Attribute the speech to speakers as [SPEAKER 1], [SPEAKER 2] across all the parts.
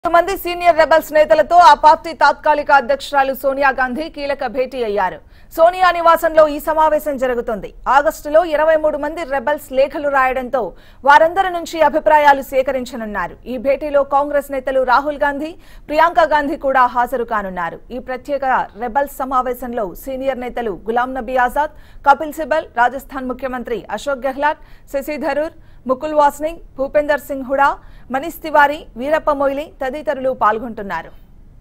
[SPEAKER 1] మంది senior rebels నేతలతో ఆ పార్టీ తాత్కాలిక అధ్యక్షురాలు సోనియా గాంధీ కీలక భేటీ అయ్యారు సోనియా నివాసంలో ఈ సమావేశం జరుగుతుంది ఆగస్టులో ఇరవై మూడు మంది రెబల్స్ లేఖలు రాయడంతో వారందరి నుంచి అభిప్రాయాలు సేకరించనున్నారు ఈ భేటీలో కాంగ్రెస్ నేతలు రాహుల్ గాంధీ ప్రియాంక గాంధీ కూడా హాజరు కానున్నారు ఈ ప్రత్యేక రెబల్స్ సమావేశంలో సీనియర్ నేతలు గులాం నబీ ఆజాద్ కపిల్ సిబల్ రాజస్థాన్ ముఖ్యమంత్రి అశోక్ గెహ్లాట్ శశి థరూర్ ముకుల్ వాస్నింగ్ భూపేందర్ సింగ్ హుడా మనీష్ తివారీ వీరప్ప మొయిలీ తదితరులు పాల్గొంటున్నారు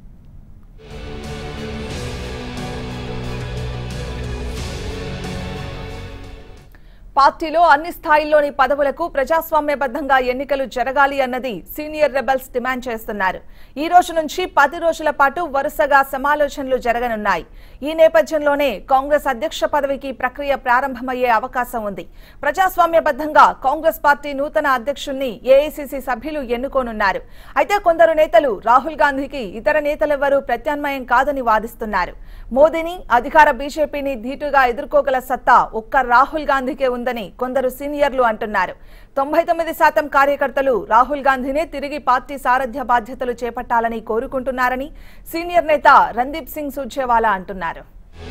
[SPEAKER 1] పార్టీలో అన్ని స్థాయిల్లోని పదవులకు ప్రజాస్వామ్యబద్ధంగా ఎన్నికలు జరగాలి అన్నది సీనియర్ రెబల్స్ డిమాండ్ చేస్తున్నారు ఈ రోజు నుంచి పది రోజుల పాటు వరుసగా సమాలోచనలు జరగనున్నాయి ఈ నేపథ్యంలోనే కాంగ్రెస్ అధ్యక్ష పదవికి ప్రక్రియ ప్రారంభమయ్యే అవకాశం ఉంది ప్రజాస్వామ్యబద్ధంగా కాంగ్రెస్ పార్టీ నూతన అధ్యక్షుల్ని ఏఐసిసి సభ్యులు ఎన్నుకోనున్నారు అయితే కొందరు నేతలు రాహుల్ గాంధీకి ఇతర నేతలెవరూ ప్రత్యామ్నాయం కాదని వాదిస్తున్నారు మోదీని అధికార బీజేపీని ధీటుగా ఎదుర్కోగల సత్తా ఒక్క రాహుల్ గాంధీకే ఉందని కొందరు సీనియర్లు అంటున్నారు తొంభై తొమ్మిది శాతం కార్యకర్తలు రాహుల్ గాంధీనే తిరిగి పార్టీ సారథ్య బాధ్యతలు చేపట్టాలని కోరుకుంటున్నారని సీనియర్ నేత రందీప్ సింగ్ సుర్జేవాలా అంటున్నారు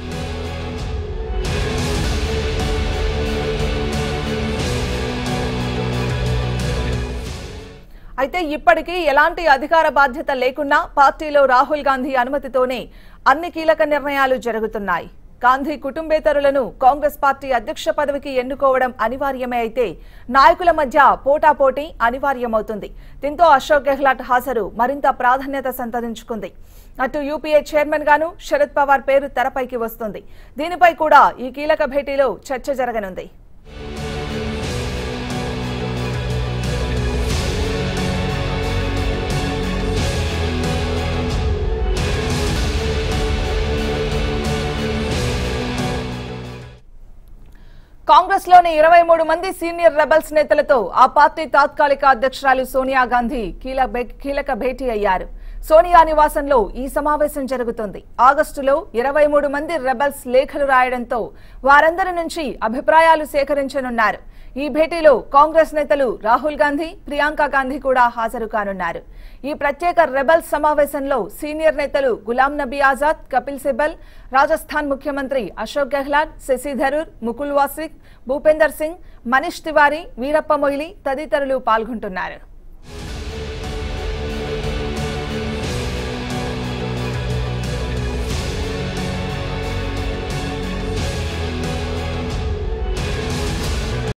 [SPEAKER 1] అయితే ఇప్పటికీ ఎలాంటి అధికార బాధ్యత లేకున్నా పార్టీలో రాహుల్ గాంధీ అనుమతితోనే అన్ని కీలక నిర్ణయాలు జరుగుతున్నాయి గాంధీ కుటుంబేతరులను కాంగ్రెస్ పార్టీ అధ్యక్ష పదవికి ఎన్నుకోవడం అనివార్యమే అయితే నాయకుల మధ్య పోటాపోటీ అనివార్యమవుతుంది దీంతో అశోక్ గెహ్లాట్ హాజరు మరింత ప్రాధాన్యత సంతరించుకుంది అటు యూపీఏ చైర్మన్ గాను శరద్ పవార్ పేరు తెరపైకి వస్తుంది దీనిపై కూడా ఈ కీలక భేటీలో చర్చ జరగనుంది కాంగ్రెస్ లోని ఇరవై మూడు మంది సీనియర్ రెబల్స్ నేతలతో ఆ పార్టీ తాత్కాలిక అధ్యక్షురాలు సోనియా గాంధీ కీల- భే- కీలక భేటీ అయ్యారు సోనియా నివాసంలో ఈ సమావేశం జరుగుతుంది ఆగస్టులో ఇరవై మూడు మంది రెబల్స్ లేఖలు రాయడంతో వారందరి నుంచి అభిప్రాయాలు సేకరించనున్నారు ఈ భేటీలో కాంగ్రెస్ నేతలు రాహుల్ గాంధీ ప్రియాంక గాంధీ కూడా హాజరు కానున్నారు ఈ ప్రత్యేక రెబల్స్ సమావేశంలో సీనియర్ నేతలు గులాం నబీ ఆజాద్ కపిల్ సిబల్ రాజస్థాన్ ముఖ్యమంత్రి అశోక్ గెహ్లాట్ శశి థరూర్ ముకుల్ వాసిక్ భూపేందర్ సింగ్ మనీష్ తివారీ వీరప్ప మొయిలీ తదితరులు పాల్గొంటున్నారు